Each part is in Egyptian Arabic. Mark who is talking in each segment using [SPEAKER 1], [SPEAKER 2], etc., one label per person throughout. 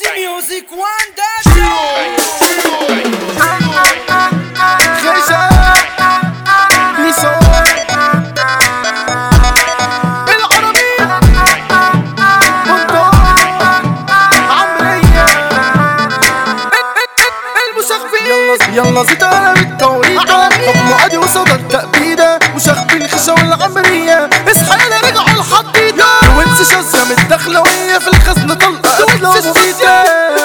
[SPEAKER 1] music one day.
[SPEAKER 2] يلا زيد انا بالتوريطة حكم عادي وصدى التأبيدة وشغبين الخشة والعمرية اصحى انا رجعوا الحديدة وانسى شاذة متدخلة في الخزنة طلقة قتلة ومميتة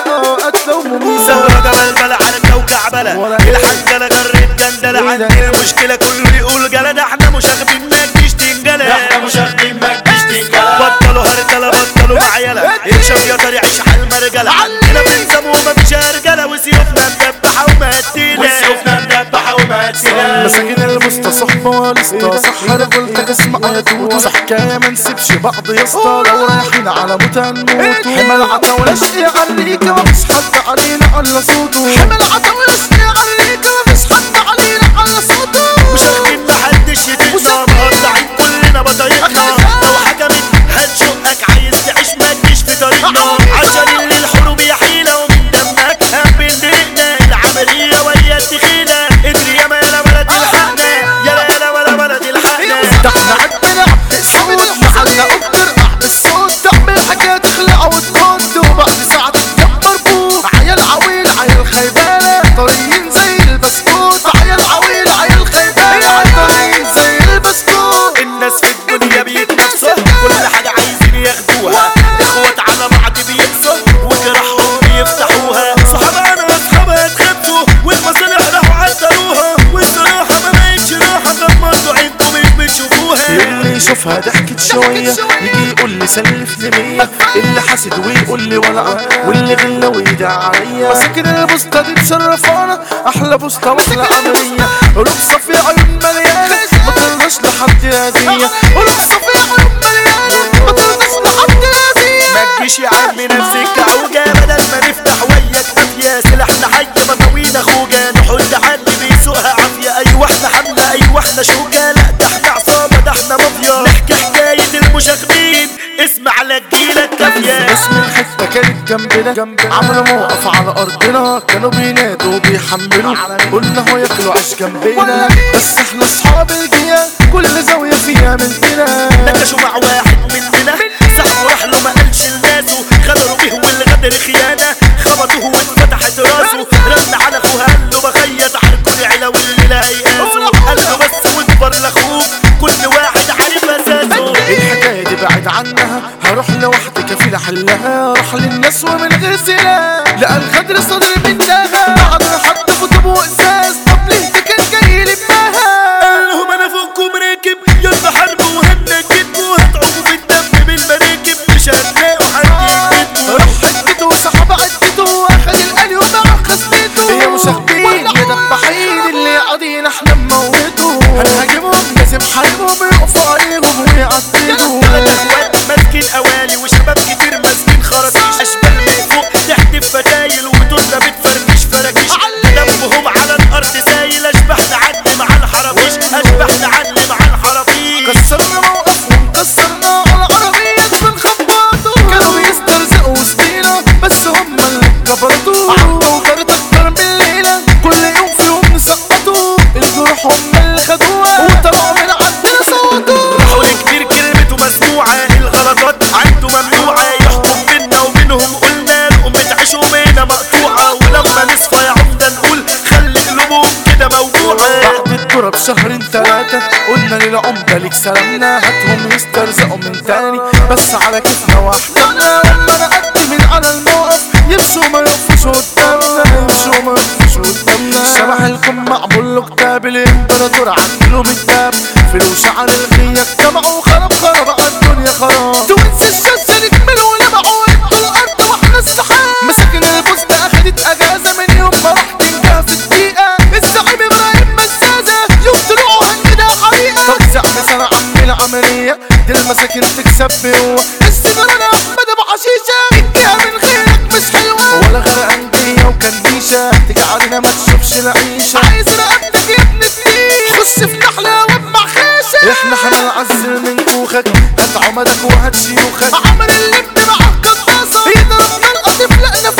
[SPEAKER 2] قتلة ومميتة
[SPEAKER 3] ثورة جبل بلا على الكوكع بلا الحنجلة جريت جندلة عندي المشكلة كله يقول جلد احنا مش واخدين ما تجيش تنجلة
[SPEAKER 4] احنا مش واخدين ما تجيش تنجلة
[SPEAKER 3] بطلوا هرجلة بطلوا معيلة الشاب يقدر يعيش حال مرجلة عندنا بنزم ومفيش رجالة وسيوفنا مدبحة ومهدينا
[SPEAKER 4] وسيوفنا مدبحة ومهدينا
[SPEAKER 2] مساكين المستصحبة لسه رجل اسمع يا توتو صح حكاية ما نسيبش بعض يا اسطى لو رايحين على موت هنموت حمل عطا ولا شيء عليك مفيش حد علينا على صوته حمل عطا ولا شيء عليك مفيش حد علينا على صوته
[SPEAKER 3] مش واخدين محدش يطيقنا مقطعين كلنا بطريقنا لو حكمت هتشقك عايز تعيش ما تجيش في طريقنا عشان اللي الحروب يا حيلة ومن دمك هبن دقنا العملية ويا التخينة ادري يا مالا ولا تلحقنا يا لا ولا ولا تلحقنا
[SPEAKER 2] ده احنا عندنا عبد الصوت محلنا اكتر عبد الصوت تعمل حاجة تخلع وتنط وبعد ساعة تتجمع مربوط عيال عويل عيال خيبانة طريين زي البسكوت عيال عويل عيال خيبانة طريين زي البسكوت
[SPEAKER 3] الناس في الدنيا بيتنافسوا كل حاجة عايزين ياخدوها اخوات على بعض بيكسوا وجراحهم بيفتحوها صحابنا واصحابها اتخبسوا والمصالح راحوا عدلوها والصراحة ما بقتش راحة غمضوا عينكم مش بتشوفوها
[SPEAKER 2] اللي يشوفها ضحكت شوية يجي يقول لي سلفني مية اللي حاسد ويقول لي ولع واللي غلى ويدع عليا مساكن البوسطة دي مشرفانا أحلى بوسطة وأحلى عملية رخصة في عيون مليانة ما ترضاش لحد هدية ورخصة في عيون مليانة ما ترضاش لحد هدية
[SPEAKER 3] ما تجيش يا عم نفسك عوجة بدل ما نفتح وياك قافية سلاحنا حي مطاوينا خوجة نحط حد بيسوقها عافية أيوة احنا حملة أيوة احنا شوكة لا ده احنا عصابة ده احنا مافيا نحكي حكاية المشاغبين اسمع لا تجيلك كافية
[SPEAKER 2] اسم الحتة كانت جنبنا جنبنا عملوا موقف على أرضنا كانوا بينادوا وبيحملوا قلنا هو ياكلوا عيش جنبنا بس احنا أصحاب الجيا كل زاوية فيها مننا
[SPEAKER 3] نكشوا مع واحد مننا سحبوا راح له ما قالش لناسه غدروا بيه والغدر خيانة خبطوه واتفتحت راسه رن على اخوه قال له بخيط عركوني علا واللي لا يقاسه قال له بس واكبر لاخوك كل واحد عارف اساسه
[SPEAKER 2] الحكاية دي بعد عنها هروح لوحدي كفيل احلها راح للناس ومن غير سلاح لقى الغدر صدر منها بعد ما حط كتب وإزاز طب ليه ده كان جاي لمها
[SPEAKER 3] قال لهم انا فوقكم راكب يلا حاربوا وهنجدكوا هتعوموا في الدم بالمراكب مش هتلاقوا حد يجدكوا
[SPEAKER 2] راح حدته وسحب عدته واخد القلي ومع خصمته يا مشاغبين يا دباحين اللي قاعدين احنا نموتوا هنهاجمهم لازم حاربهم يقفوا عليهم ويعدلوا
[SPEAKER 3] تلات اخوات ماسكين قوالي وشباب كتير ماسكين خراطيش اشبال من فوق تحت فتايل ودولنا بتفركش فراكيش دمهم على الارض سايل اشبح نعلم على الحرافيش اشبح نعلم على الحرافيش
[SPEAKER 2] كسرنا موقفهم كسرنا على عربية بنخبطوا كانوا بيسترزقوا وسطينا بس هم اللي كبرتوا عدوا وكانت اكتر من ليلة كل يوم فيهم نسقطوا الجروح هم اللي خدوها وطلعوا من عندنا صوتوا
[SPEAKER 3] حول كبير كلمته مسموعة الغلطات عنده ممنوعة يحكم بينا وبينهم قلنا لقوم تعيشوا بينا مقطوعة ولما نصفى يا عمدة نقول خلي قلوبهم كده موجوعة
[SPEAKER 2] بعد الدورة بشهرين تلاتة قلنا للعمدة ليك سلامنا هاتهم يسترزقوا من تاني بس على كيفنا واحتمنا لما نقد من على الموقف يمشوا ما يقفوش قدامنا يمشوا ما يقفوش قدامنا شبح الكم معمول له كتاب الامبراطور عامله من الدم فلوس على الغية اجتمعوا خرب خرب على الدنيا خراب توينس الشمس نكملوا ولمعوا انتوا الارض واحنا السحاب مساكن البوست اخدت اجازة من يوم ما رحت انجاه في الدقيقة الزعيم ابراهيم مسازة يوم طلعوا هنجدها حريقة طب زعم سنة عم العملية دي المساكن تكسب بقوة السجارة انا احمد ابو حشيشة اديها من غيرك مش حلوة ولا غرقان جاية وكنيشة تيجي علينا ما تشوفش العيشة عايز رقبتك يا ابن الدين خش في نحلة وابع خيشة احنا هنعزل من كوخك هات عمدك وهات شيوخك عمل اللي مع القناصة يضرب نار قطف لقنا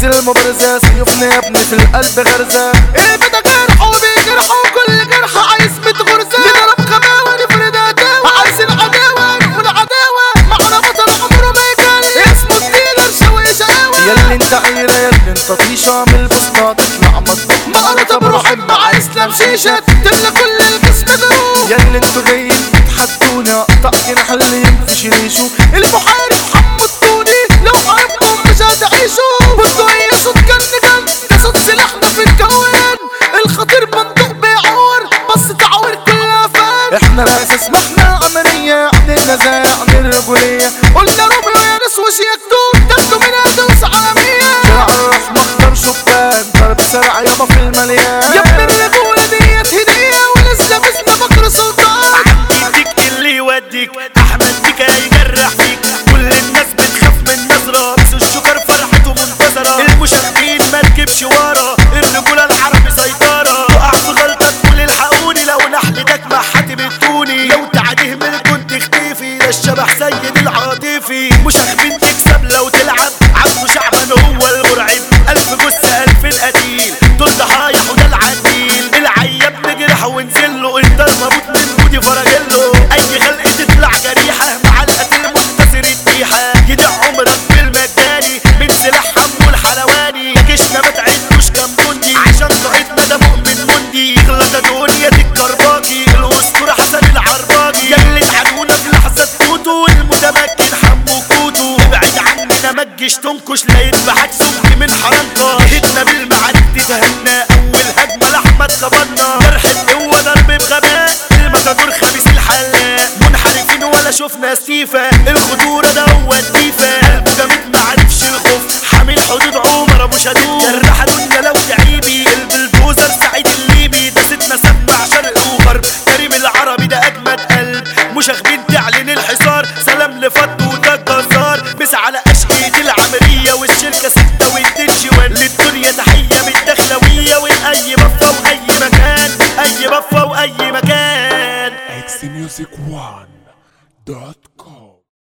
[SPEAKER 2] ننزل المبارزة سيوفنا يا ابني في القلب غرزة البدا جرح وبيجرح وكل جرح عايز ميت غرزة نضرب خماوة نفرد عداوة عايز العداوة نقول عداوة معنا بطل عمره ما يكل اسمه الديلر شوي شقاوة ياللي انت عيرة ياللي انت طيشة من البسطة تطلع مطبخ مقرطة بروح مع اسلام شيشة تملى كل الجسم جروح ياللي انتوا جايين تتحدوني اقطع جناح اللي ينفش ريشه المحارب حمو التوني لو حاربكم مش هتعيشوا بصوا هي صوت كان جن ده صوت سلاحنا في الكوان الخطير بندق بيعور بس تعور كلها فان احنا الاساس ما احنا عملية عندنا زي عن الرجولية قلنا روميو يا ناس وش يكتب تاخدوا منها دوس عالمية شارع الرحمة اختار شبان ضرب سرع يابا في المليان يا ابن الرجولة ديت هدية ولسه باسم بكر سلطان
[SPEAKER 3] يديك اللي يوديك احمد بيك هيجرح فيك كل الناس بتخاف من نظرة بس الشكر فرحته منتظرة المشاهدين ما تجيبش ورا الرجولة العربي سيطرة تقع في غلطة تقول الحقوني لو نحلتك مع حاتم التوني لو تعديه من كنت اختفي ده الشبح سيد العاطفي مشاغبين تكسب لو تلعب عبده شعبان هو المرعب ألف جثة ألف قتيل دول ضحايا وده العديل العياب نجرح ونزل له انت المبوط من بودي فرجله اي خلق تطلع جريحة مع القتل منتصر الديحة يدع عمرك بالمجاني من سلاح حمو الحلواني جيشنا ما تعدوش كام جندي عشان طاقتنا ده مؤمن مندي يغلط دنيا الكرباجي الاسطورة حسن العرباجي ياللي اتعنونا في لحظة تموتوا المتمكن حمو كوتو ابعد عننا ما تجيش تنكش لا يذبحك سمك من حرنكة جهدنا بالمعارك تتهنى اول هجمة لاحمد خبرنا جرح القوة ضرب بغباء المسادور خميس الحلاق منحرفين ولا شفنا سيفة الخطورة ده هو الديفة قلبه جامد معرفش الخوف حامل حدود عمر ابو شادو جرح دنيا لو تعيبي البلدوزر سعيد الليبي ده ستنا سبع شرق وغرب كريم العربي ده اجمد قلب مشاغبين تعلن الحصار سلام لفضو ده الجزار بس على اشقية العمرية والشركة ستة والدين جوان للدنيا تحية من الدخلوية واي بفة واي مكان اي بفة واي مكان
[SPEAKER 5] xmusic1.com